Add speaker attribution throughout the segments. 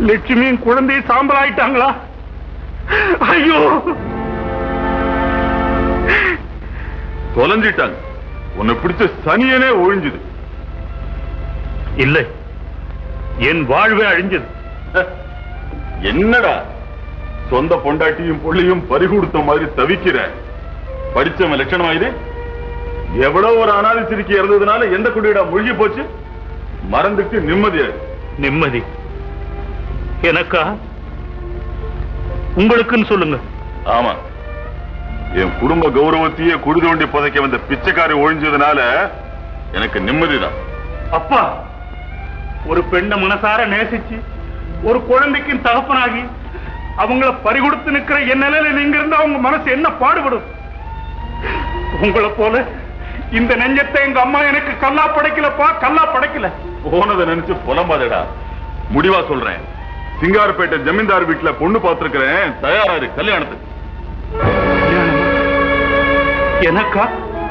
Speaker 1: லட்சுமியும் குழந்தைய சாம்பல் ஆயிட்டாங்களா ஐயோ
Speaker 2: தொலைஞ்சிட்டாங்க உன்னை பிடிச்ச சனியனே ஒழிஞ்சுது
Speaker 1: இல்லை என் வாழ்வே அழிஞ்சது
Speaker 2: என்னடா சொந்த பொண்டாட்டியும் புள்ளையும் பறிகொடுத்த மாதிரி தவிக்கிற படிச்சவன் லட்சணமா இது எவ்வளவு ஒரு அனாதை சிரிக்கி இறந்ததுனால எந்த குடியிடா மூழ்கி போச்சு மறந்துட்டு நிம்மதியா இரு.
Speaker 1: நிம்மதி எனக்கா உங்களுக்குன்னு சொல்லுங்க
Speaker 2: ஆமா என் குடும்ப கௌரவத்தையே குடி தோண்டி புதைக்க வந்த பிச்சைக்காரி ஒழிஞ்சதுனால எனக்கு நிம்மதிதான்
Speaker 1: அப்பா ஒரு பெண்ணை மனசார நேசிச்சு ஒரு குழந்தைக்கு தகப்பனாகி அவங்கள பறிகொடுத்து நிக்கிற என் நிலையில நீங்க இருந்தா அவங்க மனசு என்ன பாடுபடும் உங்களை போல இந்த நெஞ்சத்தை எங்க அம்மா எனக்கு கல்லா படைக்கலப்பா கல்லா படைக்கல
Speaker 2: போனதை நினைச்சு புலம்பாதடா முடிவா சொல்றேன் சிங்காரப்பேட்டை ஜமீன்தார் வீட்டுல பொண்ணு பார்த்திருக்கிறேன் தயாராரு கல்யாணத்துக்கு
Speaker 1: எனக்கா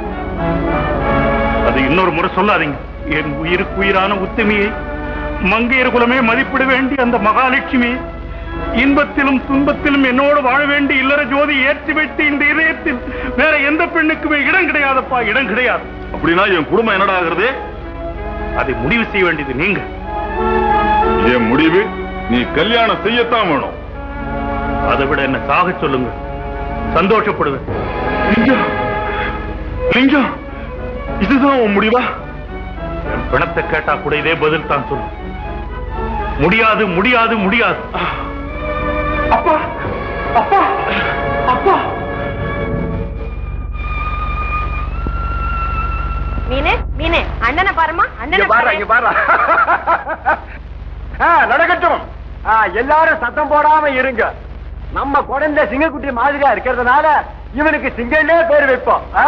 Speaker 1: அது இன்னொரு முறை சொல்லாதீங்க என் உயிருக்கு உயிரான உத்தமியை மங்கையர் குலமே மதிப்பிட வேண்டிய அந்த மகாலட்சுமி இன்பத்திலும் துன்பத்திலும் என்னோடு வாழ வேண்டிய இல்லற ஜோதி ஏற்றி வைத்து இந்த இதயத்தில் வேற எந்த பெண்ணுக்குமே இடம் கிடையாதப்பா இடம் கிடையாது
Speaker 2: அப்படின்னா என் குடும்பம் என்னடா ஆகுறது
Speaker 1: அதை முடிவு செய்ய வேண்டியது நீங்க
Speaker 2: என் முடிவு நீ கல்யாணம் செய்யத்தான் வேணும்
Speaker 1: அதை விட என்ன சாக சொல்லுங்க சந்தோஷப்படுவேன்
Speaker 2: லிங்கம் லிங்கம் இதுதான் உன் முடிவா
Speaker 1: என் பிணத்தை கேட்டா கூட இதே பதில் தான் சொல்லும் முடியாது முடியாது முடியாது அப்பா அப்பா அப்பா
Speaker 3: மீனே மீனே அண்ணனை பாருமா அண்ணனை பாரு
Speaker 4: நடக்கட்டும் ஆ, எல்லாரும் சத்தம் போடாம இருங்க நம்ம குழந்தை சிங்கக்குட்டி மாதிரியா இருக்கிறதுனால இவனுக்கு சிங்கன்னே பேர் வைப்போம் ஆ?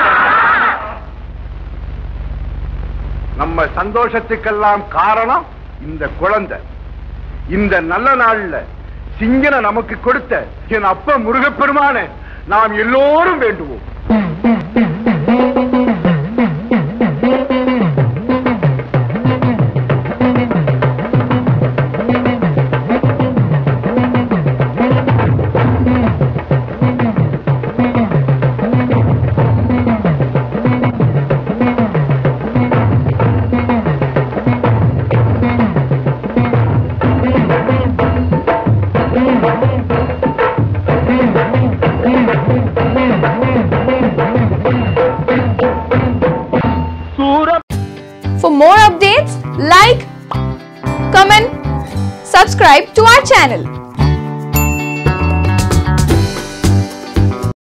Speaker 5: நம்ம சந்தோஷத்துக்கெல்லாம் காரணம் இந்த குழந்தை இந்த நல்ல நாள்ல சிங்கனை நமக்கு கொடுத்த என் அப்பா முருகப்பெருமானை நாம் எல்லோரும் வேண்டுவோம்
Speaker 6: For more updates, like, comment, subscribe to our channel.